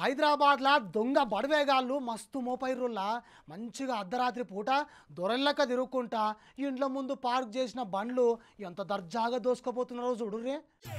హైదరాబాద్లా దొంగ బడవేగాళ్ళు మస్తు మోపైరుల్లా మంచిగా అర్ధరాత్రి పూట దొరల్లక తిరుక్కుంటా ఇండ్ల ముందు పార్క్ చేసిన బండ్లు ఎంత దర్జాగా దోసుకుపోతున్నారో చూడుర్రే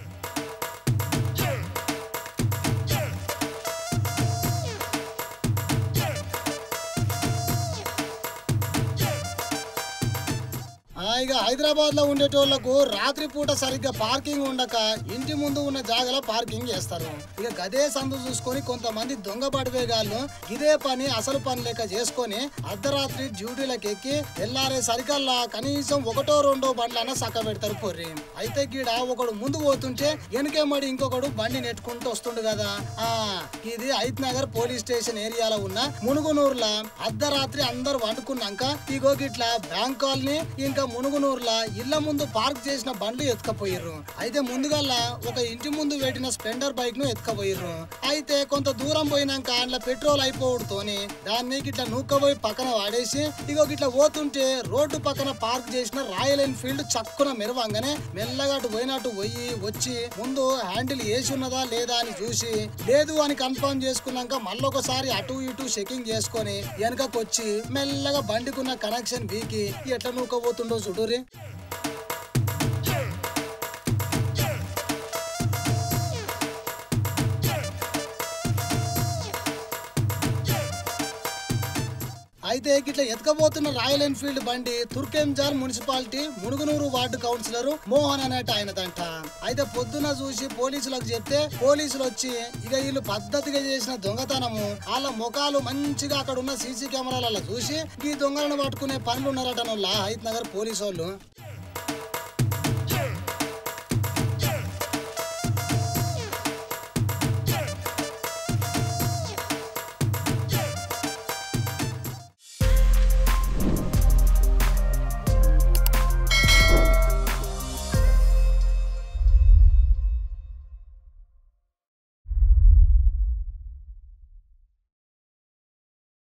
ఆ, ఇక హైదరాబాద్ లో ఉండేటోళ్లకు రాత్రి పూట సరిగ్గా పార్కింగ్ ఉండక ఇంటి ముందు ఉన్న జాగలో పార్కింగ్ చేస్తారు ఇక గదే సందు చూసుకొని కొంతమంది దొంగ పడివేగాళ్ళు ఇదే పని అసలు పని లెక్క చేసుకొని అర్ధరాత్రి డ్యూటీలకు ఎక్కి తెల్లారే సరికల్లా కనీసం ఒకటో రెండో బండ్లన్నా సక్క పెడతారు పొర్రి అయితే గీడ ఒకడు ముందు పోతుంటే వెనకేమడి ఇంకొకడు బండి నెట్టుకుంటూ వస్తుండు కదా ఆ ఇది హైత్ నగర్ పోలీస్ స్టేషన్ ఏరియాలో ఉన్న మునుగునూరులా అర్ధరాత్రి అందరు వండుకున్నాక ఇగో గిట్లా బ్యాంక్ కాలనీ ఇంకా మునుగునూరులా ఇళ్ల ముందు పార్క్ చేసిన బండ్లు ఎత్తుకపోయిర్రు అయితే ముందుగల్లా ఒక ఇంటి ముందు పెట్టిన స్ప్లెండర్ బైక్ ను ఎత్తుకపోయిర్రు అయితే కొంత దూరం పోయినాక అందులో పెట్రోల్ అయిపోవడంతోని దాన్ని గిట్లా నూక్కబోయి పక్కన వాడేసి ఇగో గిట్లా పోతుంటే రోడ్డు పక్కన పార్క్ చేసిన రాయల్ ఎన్ఫీల్డ్ చక్కున మెరవంగానే మెల్లగా అటు పోయినట్టు పోయి వచ్చి ముందు హ్యాండిల్ వేసి ఉన్నదా లేదా అని చూసి లేదు అని కన్ఫర్మ్ చేసుకున్నాక మళ్ళొకసారి అటు ఇటు చెకింగ్ చేసుకొని వెనకకు వచ్చి మెల్లగా బండికున్న కనెక్షన్ బీకి ఎట్లా నూకపోతుండో చూడురి అయితే ఇట్లా ఎతకబోతున్న రాయల్ ఎన్ఫీల్డ్ బండి Turkayamjal municipality Munugunuru ward councillor Mohan అనేట ఆయనదంట అయితే పొద్దున చూసి పోలీసులకు చెప్తే పోలీసులు వచ్చి ఇక వీళ్ళు పద్ధతిగా చేసిన దొంగతనము వాళ్ళ ముఖాలు మంచిగా అక్కడ ఉన్న సీసీ కెమెరాలలో చూసి ఈ దొంగలను పట్టుకునే పనులు ఉన్నారట హైత్ నగర్ పోలీసు వాళ్ళు